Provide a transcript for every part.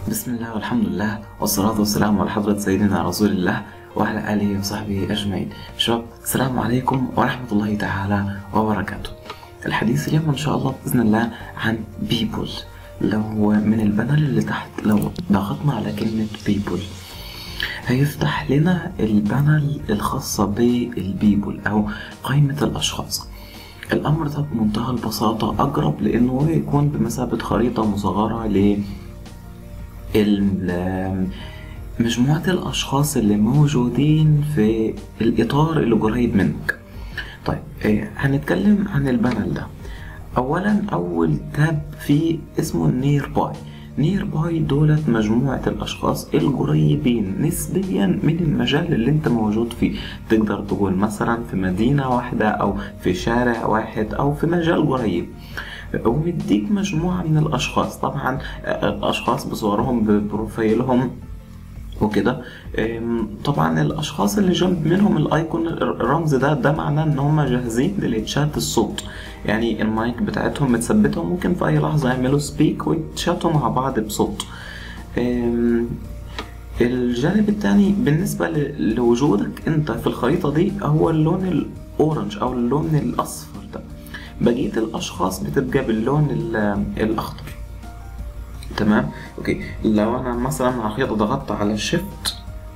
بسم الله والحمد لله والصلاة والسلام على حضرة سيدنا رسول الله وعلى آله وصحبه أجمعين شباب السلام عليكم ورحمة الله تعالى وبركاته الحديث اليوم إن شاء الله بإذن الله عن بيبول لو من البانل اللي تحت لو ضغطنا على كلمة بيبول هيفتح لنا البانل الخاصة بالبيبول أو قائمة الأشخاص الأمر ده بمنتهى البساطة أقرب لأنه يكون بمثابة خريطة مصغرة ل ال- مجموعة الأشخاص اللي موجودين في الإطار اللي قريب منك طيب إيه، هنتكلم عن البانل ده أولا أول تاب فيه اسمه نير باي نير باي دولت مجموعة الأشخاص القريبين نسبيا من المجال اللي أنت موجود فيه تقدر تقول مثلا في مدينة واحدة أو في شارع واحد أو في مجال قريب ومديك مجموعة من الأشخاص طبعا آه، الأشخاص بصورهم ببروفايلهم وكده أم، طبعا الاشخاص اللي جنب منهم الايكون الرمز ده ده معناه ان هم جاهزين للتشات الصوت يعني المايك بتاعتهم متثبته وممكن في اي لحظه يعملوا سبيك ويتشاتوا مع بعض بصوت أم، الجانب الثاني بالنسبه ل- لوجودك انت في الخريطه دي هو اللون الاورنج او اللون الاصفر ده بقيه الاشخاص بتبقى باللون ال- الاخضر تمام اوكي لو انا مثلا على الخيط ضغطت على الشيفت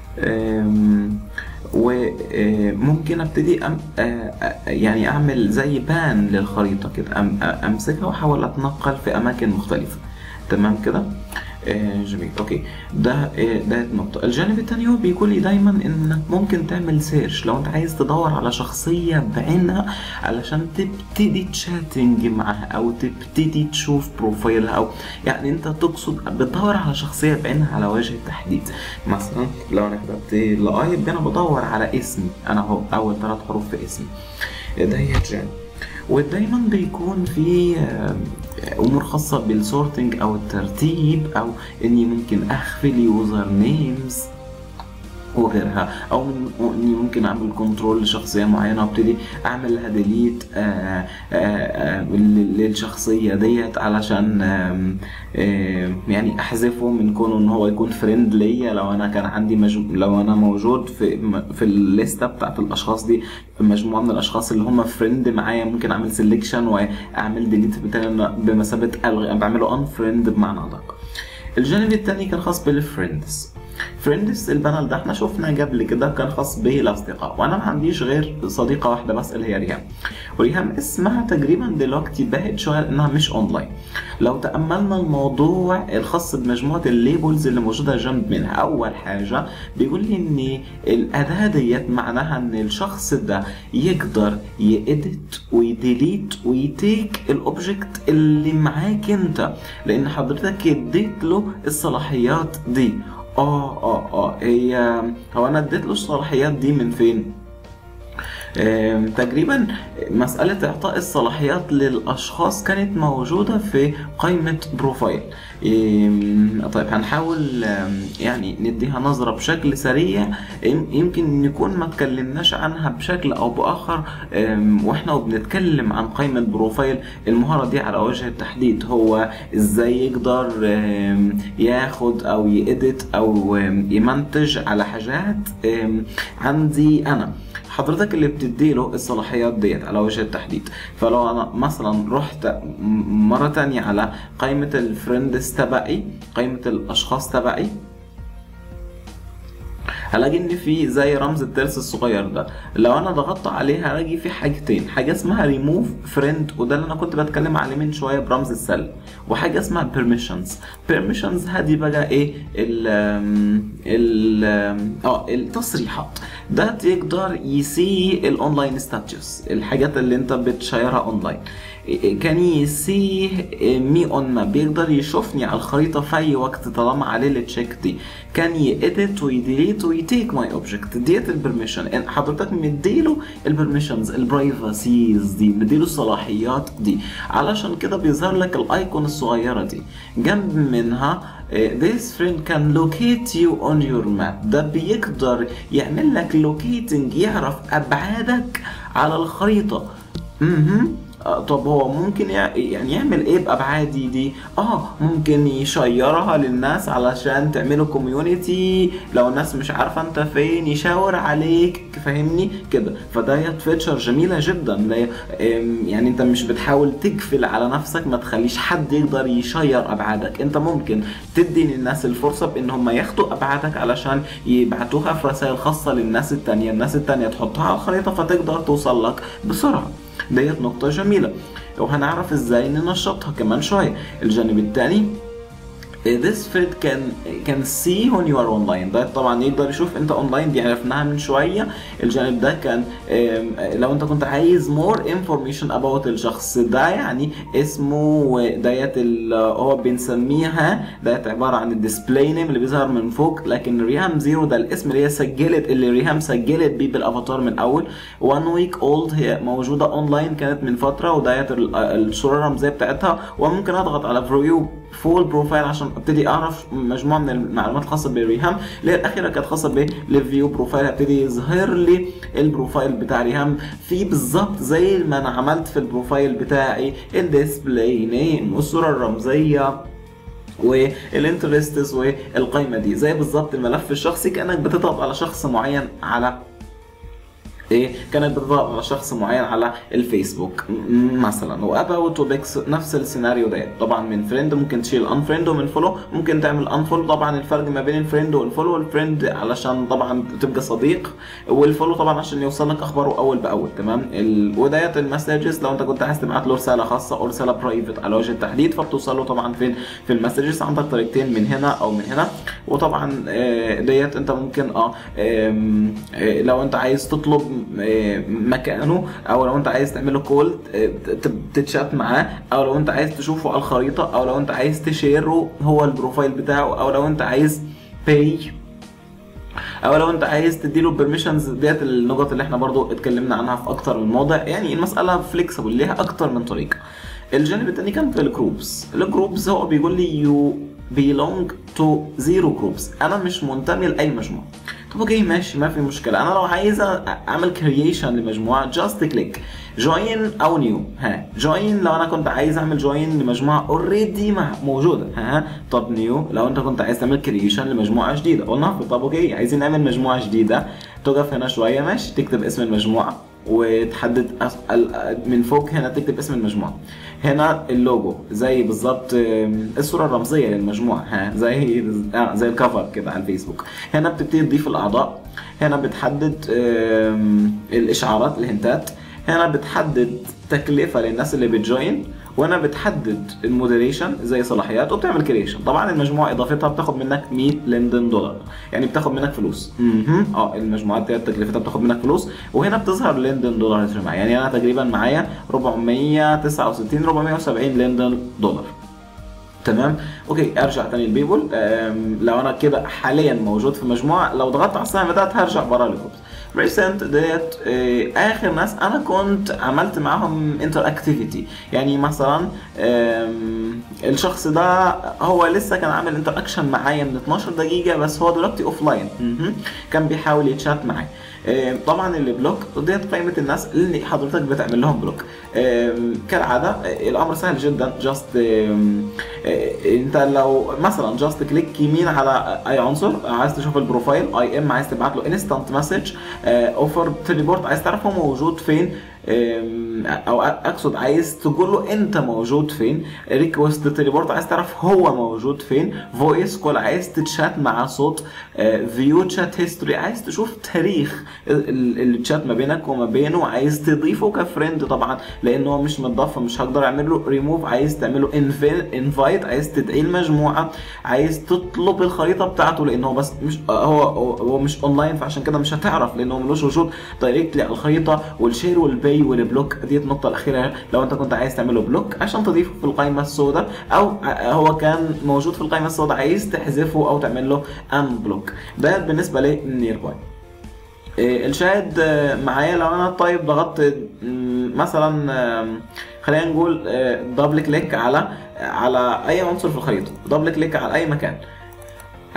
وممكن ابتدي أم آه، آه، يعني اعمل زي بان للخريطه كده أم- آه، امسكها واحاول اتنقل في اماكن مختلفه تمام كده آه، جميل اوكي ده آه، ده نقطة الجانب التاني هو بيقول لي دايما انك ممكن تعمل سيرش لو انت عايز تدور على شخصية بعينها علشان تبتدي تشاتنج معاها او تبتدي تشوف بروفايلها او يعني انت تقصد بتدور على شخصية بعينها على وجه التحديد مثلا لو انا كتبت لاي يبقى انا بدور على اسمي انا اهو اول ثلاث حروف في اسمي ديت جانب ودايما بيكون في آه، امور خاصه بالسورتنج او الترتيب او اني ممكن اخفي اليوزر نيمز وغيرها او من اني ممكن اعمل كنترول لشخصيه معينه وابتدي اعمل لها ديليت للشخصيه ديت علشان آم، آم، يعني احذفه من كونه ان هو يكون فريند ليا لو انا كان عندي مجمو... لو انا موجود في في الليسته بتاعت الاشخاص دي مجموعه من الاشخاص اللي هم فريند معايا ممكن اعمل سيلكشن واعمل ديليت بمثابه الغي بعمله ان فريند بمعنى ادق الجانب الثاني كان خاص بالفريندز فريندز البانل ده احنا شفنا قبل كده كان خاص بالاصدقاء وانا ما عنديش غير صديقه واحده بس اللي هي ريهام وريهام اسمها تقريبا دلوقتي باهت شويه لانها مش اونلاين لو تاملنا الموضوع الخاص بمجموعه الليبلز اللي موجوده جنب منها اول حاجه بيقول لي ان الاداه ديت معناها ان الشخص ده يقدر يedit ويديليت ويتيك الاوبجكت اللي معاك انت لان حضرتك اديت له الصلاحيات دي اه اه اه هي هو انا اديت له الصلاحيات دي من فين؟ آم، تقريبا مسألة إعطاء الصلاحيات للأشخاص كانت موجودة في قائمة بروفايل آم، طيب هنحاول آم، يعني نديها نظرة بشكل سريع يم- يمكن نكون ما تكلمناش عنها بشكل أو بآخر آم، وإحنا وبنتكلم عن قائمة بروفايل المهارة دي على وجه التحديد هو إزاي يقدر آم، ياخد أو يإدت أو آم، يمنتج على حاجات آم، عندي أنا حضرتك اللي بتديله الصلاحيات ديت على وجه التحديد فلو انا مثلا رحت م- مرة تانية على قائمة الفريندز تبعي قائمة الاشخاص تبعي هلاقي ان في زي رمز الترس الصغير ده لو انا ضغطت عليه هلاقي في حاجتين حاجه اسمها ريموف فريند وده اللي انا كنت بتكلم عليه من شويه برمز السلب وحاجه اسمها بيرميشنز بيرميشنز هذه بقى ايه ال ال اه التصريحات ده يقدر يسي الاونلاين ستاتوس الحاجات اللي انت بتشيرها اونلاين كان يسيه مي اون ماب بيقدر يشوفني على الخريطة في أي وقت طالما عليه التشيك دي كان يedit ويديليت ويتيك ماي اوبجكت ديت البرميشن حضرتك مديله البرميشنز البرايفاسيز دي مديله الصلاحيات دي علشان كده بيظهر لك الايكون الصغيرة دي جنب منها eh, this friend can locate you on your map ده بيقدر يعمل لك locating يعرف ابعادك على الخريطة مهم. آه، طب هو ممكن يع- يعني يعمل ايه بابعادي دي اه ممكن يشيرها للناس علشان تعملوا كوميونتي لو الناس مش عارفه انت فين يشاور عليك فاهمني كده فده فيتشر جميله جدا لا- آم، يعني انت مش بتحاول تقفل على نفسك ما تخليش حد يقدر يشير ابعادك انت ممكن تدي للناس الفرصه بان هم ياخدوا ابعادك علشان يبعتوها في رسائل خاصه للناس التانية الناس التانية تحطها على الخريطه فتقدر توصل لك بسرعه ديت نقطه جميله وهنعرف ازاي ننشطها كمان شويه الجانب الثاني this fit can can see when you are online ده طبعا يقدر يشوف انت اونلاين دي عرفناها من شويه الجانب ده كان آم، لو انت كنت عايز more information about الشخص ده يعني اسمه ديت ال- هو بنسميها ديت عباره عن الديسبلاي نيم اللي بيظهر من فوق لكن ريهام زيرو ده الاسم اللي هي سجلت اللي ريهام سجلت بيه بالافاتار من اول one week old هي موجوده اونلاين كانت من فتره وديت ال- الصوره الرمزيه بتاعتها وممكن اضغط على فيو فول بروفايل عشان ابتدي اعرف مجموعه من المعلومات الخاصه بريهام اللي هي الاخيره كانت خاصه بالفيو بروفايل هبتدي يظهر لي البروفايل بتاع ريهام في بالظبط زي ما انا عملت في البروفايل بتاعي الديسبلاي نيم والصوره الرمزيه والانترستس والقائمه دي زي بالظبط الملف الشخصي كانك بتضغط على شخص معين على ايه كانت بتضغط على شخص معين على الفيسبوك م- مثلا واباوت وبيكس نفس السيناريو ده طبعا من فريند ممكن تشيل انفريند ومن فولو ممكن تعمل انفولو طبعا الفرق ما بين الفريند والفولو الفريند علشان طبعا تبقى صديق والفولو طبعا عشان يوصل لك اخباره اول باول تمام ال... وديت المسجز لو انت كنت عايز تبعت له رساله خاصه او رساله برايفت على وجه التحديد فبتوصل له طبعا فين في المسجز عندك طريقتين من هنا او من هنا وطبعا آه، ديت انت ممكن اه آم، آه، لو انت عايز تطلب آه، مكانه او لو انت عايز تعمله كول تتشات معاه او لو انت عايز تشوفه على الخريطه او لو انت عايز تشيره هو البروفايل بتاعه او لو انت عايز باي او لو انت عايز تديله بيرميشنز ديت النقط اللي احنا برضو اتكلمنا عنها في اكتر من موضع يعني المساله فليكسبل ليها اكتر من طريقه الجانب الثاني كان في الجروبس الجروبس هو بيقول لي يو belong to zero groups انا مش منتمي لاي مجموعه طب اوكي ماشي ما في مشكله انا لو عايز اعمل كرييشن لمجموعه جاست كليك جوين او نيو ها جوين لو انا كنت عايز اعمل جوين لمجموعه اوريدي موجوده ها طب نيو لو انت كنت عايز تعمل كرييشن لمجموعه جديده قلنا طب اوكي عايزين نعمل مجموعه جديده تقف هنا شويه ماشي تكتب اسم المجموعه وتحدد أس- ال- من فوق هنا تكتب اسم المجموعه هنا اللوجو زي بالظبط آم، الصوره الرمزيه للمجموعه ها زي آه زي الكفر كده على الفيسبوك هنا بتبتدي تضيف الاعضاء هنا بتحدد آم، الاشعارات الهنتات هنا بتحدد تكلفه للناس اللي بتجوين وهنا بتحدد المودريشن زي صلاحيات وبتعمل كريشن طبعا المجموعه اضافتها بتاخد منك 100 لندن دولار يعني بتاخد منك فلوس مهم. اه المجموعات ديت تكلفتها بتاخد منك فلوس وهنا بتظهر لندن دولار معايا يعني انا تقريبا معايا 469 470 لندن دولار تمام اوكي ارجع تاني البيبل أم، لو انا كده حاليا موجود في مجموعه لو ضغطت على السهم ده هرجع برا الجروبس ريسنت ديت آه، اخر ناس انا كنت عملت معاهم انتر اكتيفيتي يعني مثلا آم، الشخص ده هو لسه كان عامل انتر اكشن معايا من 12 دقيقه بس هو دلوقتي اوف لاين كان بيحاول يتشات معايا آم، طبعا اللي بلوك ديت قائمه الناس اللي حضرتك بتعمل لهم بلوك آم، كالعاده آه، الامر سهل جدا جاست انت لو مثلا جاست كليك يمين على اي عنصر عايز تشوف البروفايل اي ام عايز تبعت له انستنت مسج اوفر تليبورت عايز تعرف هو موجود فين آم، او اقصد عايز تقول له انت موجود فين ريكوست تليبورت عايز تعرف هو موجود فين فويس كول عايز تتشات مع صوت فيو تشات هيستوري عايز تشوف تاريخ ال- ال- التشات ما بينك وما بينه عايز تضيفه كفريند طبعا لانه هو مش متضاف فمش هقدر اعمل له ريموف عايز تعمل له انفايت عايز تدعي المجموعه عايز تطلب الخريطه بتاعته لانه بس مش هو هو هو مش اونلاين فعشان كده مش هتعرف لانه ملوش وجود دايركتلي على الخريطه والشير والباي والبلوك ديت النقطه الاخيره لو انت كنت عايز تعمله بلوك عشان تضيفه في القائمه السوداء او هو كان موجود في القائمه السوداء عايز تحذفه او تعمل له ان بلوك ده بالنسبه للنير باي إيه، الشاهد آه، معايا لو انا طيب ضغطت مم، مثلا آم، خلينا نقول دبل كليك على على اي عنصر في الخريطه دبل كليك على اي مكان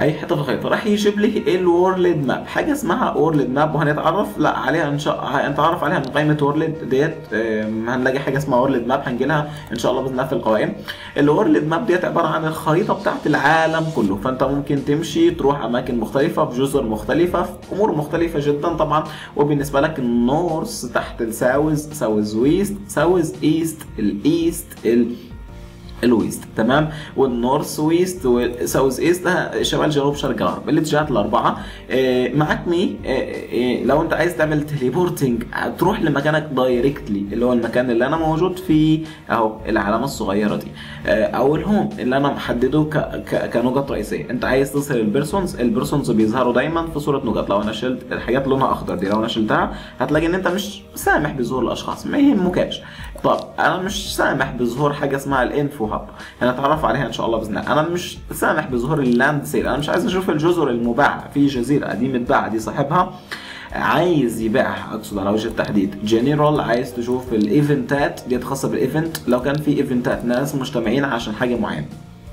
اي حته في الخريطه راح يجيب لي الورلد ماب حاجه اسمها وورلد ماب وهنتعرف لا عليها ان شاء هنتعرف عليها من قائمه وورلد ديت آم، هنلاقي حاجه اسمها وورلد ماب هنجي لها ان شاء الله باذن الله في القوائم الوورلد ماب ديت عباره عن الخريطه بتاعت العالم كله فانت ممكن تمشي تروح اماكن مختلفه في جزر مختلفه في امور مختلفه جدا طبعا وبالنسبه لك النورث تحت الساوث ساوث ويست ساوث ايست الايست ال الويست تمام والنورث ويست والساوث ايست ده شمال جنوب شرق غرب الاتجاهات الاربعه آه، معاك مي آه، آه، لو انت عايز تعمل تليبورتنج تروح لمكانك دايركتلي اللي هو المكان اللي انا موجود فيه اهو العلامه الصغيره دي آه، او الهوم اللي انا محدده ك- ك- كنقط رئيسيه انت عايز تصل البيرسونز البيرسونز بيظهروا دايما في صوره نقط لو انا شلت الحاجات لونها اخضر دي لو انا شلتها هتلاقي ان انت مش سامح بظهور الاشخاص ما يهمكاش طب انا مش سامح بظهور حاجه اسمها الانفو هاب هنتعرف عليها ان شاء الله باذن الله انا مش سامح بظهور اللاند سيل انا مش عايز اشوف الجزر المباعه في جزيره دي متباعه دي صاحبها عايز يبيعها اقصد على وجه التحديد جنرال عايز تشوف الايفنتات دي خاصه بالايفنت لو كان في ايفنتات ناس مجتمعين عشان حاجه معينه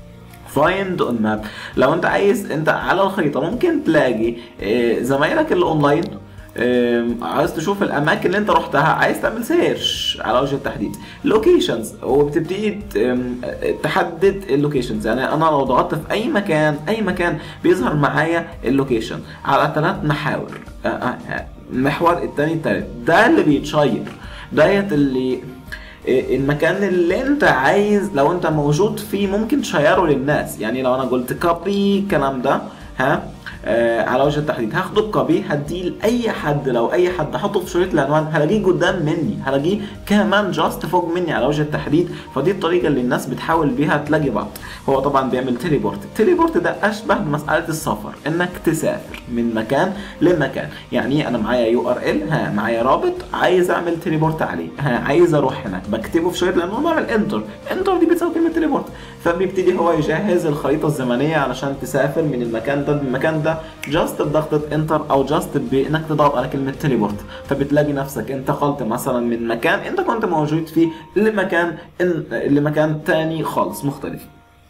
فايند اون ماب لو انت عايز انت على الخريطه ممكن تلاقي آه، زمايلك اللي اونلاين آم، عايز تشوف الاماكن اللي انت رحتها عايز تعمل سيرش على وجه التحديد لوكيشنز وبتبتدي ت- آم، تحدد اللوكيشنز يعني انا لو ضغطت في اي مكان اي مكان بيظهر معايا اللوكيشن على ثلاث محاور آه، آه، آه، المحور الثاني الثالث ده اللي بيتشير ديت اللي المكان اللي انت عايز لو انت موجود فيه ممكن تشيره للناس يعني لو انا قلت كوبي الكلام ده ها آه على وجه التحديد هاخده بكوبي هديه لاي حد لو اي حد احطه في شريط العنوان هلاقيه قدام مني هلاقيه كمان جاست فوق مني على وجه التحديد فدي الطريقه اللي الناس بتحاول بيها تلاقي بعض هو طبعا بيعمل تليبورت التليبورت ده اشبه بمساله السفر انك تسافر من مكان لمكان يعني انا معايا يو ار ال ها معايا رابط عايز اعمل تليبورت عليه ها عايز اروح هناك بكتبه في شريط العنوان بعمل انتر انتر دي بتساوي كلمه تليبورت فبيبتدي هو يجهز الخريطه الزمنيه علشان تسافر من المكان ده للمكان ده جاست بضغطه انتر او جاست بانك تضغط على كلمه تليبورت فبتلاقي نفسك انتقلت مثلا من مكان انت كنت موجود فيه لمكان لمكان تاني خالص مختلف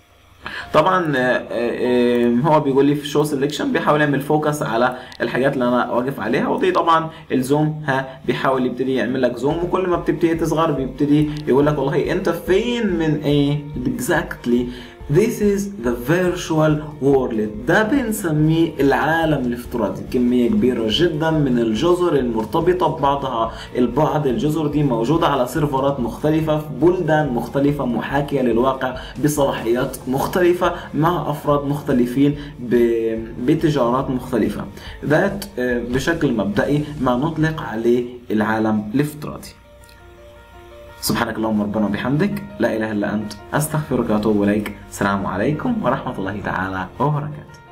طبعا آه، آه، هو بيقول لي في شو سيلكشن بيحاول يعمل فوكس على الحاجات اللي انا واقف عليها ودي طبعا الزوم ها بيحاول يبتدي يعمل لك زوم وكل ما بتبتدي تصغر بيبتدي يقول لك والله انت فين من ايه exactly This is the virtual world ده بنسميه العالم الافتراضي كمية كبيرة جدا من الجزر المرتبطة ببعضها البعض الجزر دي موجودة على سيرفرات مختلفة في بلدان مختلفة محاكية للواقع بصلاحيات مختلفة مع أفراد مختلفين ب- بتجارات مختلفة ذات آه، بشكل مبدئي ما نطلق عليه العالم الافتراضي سبحانك اللهم ربنا وبحمدك لا اله الا انت استغفرك واتوب اليك السلام عليكم ورحمه الله تعالى وبركاته